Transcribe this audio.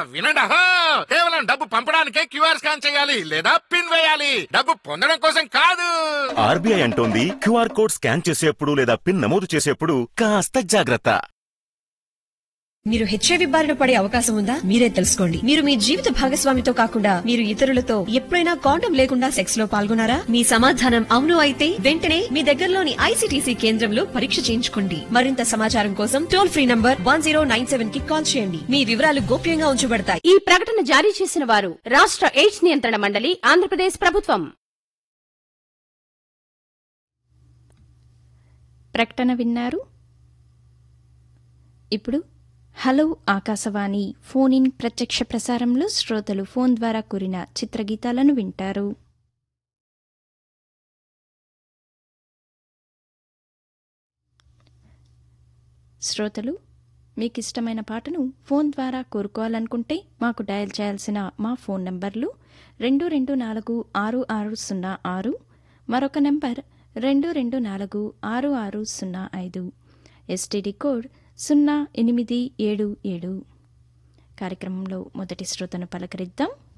వినండి అహో! కేవలం డబ్బు పంపడానికే క్యూఆర్ స్కాన్ చేయాలి లేదా పిన్ వేయాలి డబ్బు పొందడం కోసం కాదు ఆర్బీఐ అంటోంది క్యూఆర్ కోడ్ స్కాన్ చేసేప్పుడు లేదా పిన్ నమోదు చేసేప్పుడు కాస్త జాగ్రత్త మీరు హెచ్ఐవి బారిన పడే అవకాశం ఉందా మీరే తెలుసుకోండి మీరు మీ జీవిత భాగస్వామితో కాకుండా మీరు ఇతరులతో ఎప్పుడైనా కాండం లేకుండా సెక్స్ లో పాల్గొన్నారా మీ సమాధానం అవును అయితే వెంటనే మీ దగ్గరలోని ఐసీటీసీ కేంద్రంలో పరీక్ష చేయించుకోండి మరింత సమాచారం కోసం టోల్ ఫ్రీ నంబర్ వన్ కి కాల్ చేయండి మీ వివరాలు గోప్యంగా ఉంచబడతాయి ఈ ప్రకటన జారీ చేసిన వారు రాష్ట్ర ఎయిడ్స్ నియంత్రణ మండలి ఆంధ్రప్రదేశ్ ప్రభుత్వం ప్రకటన విన్నారు ఇప్పుడు హలో ఆకాశవాణి ఫోన్ ఇన్ ప్రత్యక్ష ప్రసారంలో శ్రోతలు ఫోన్ ద్వారా కూరిన చిత్రగీతాలను వింటారు శ్రోతలు మీకు ఇష్టమైన పాటను ఫోన్ ద్వారా కోరుకోవాలనుకుంటే మాకు డయల్ చేయాల్సిన మా ఫోన్ నంబర్లు రెండు రెండు నాలుగు ఆరు ఆరు సున్నా ఆరు మరొక నెంబర్ రెండు రెండు నాలుగు ఆరు ఆరు సున్నా ఐదు ఎస్టీడీ కోడ్ సున్నా ఎనిమిది ఏడు ఏడు కార్యక్రమంలో మొదటి శ్రోతను పలకరిద్దాం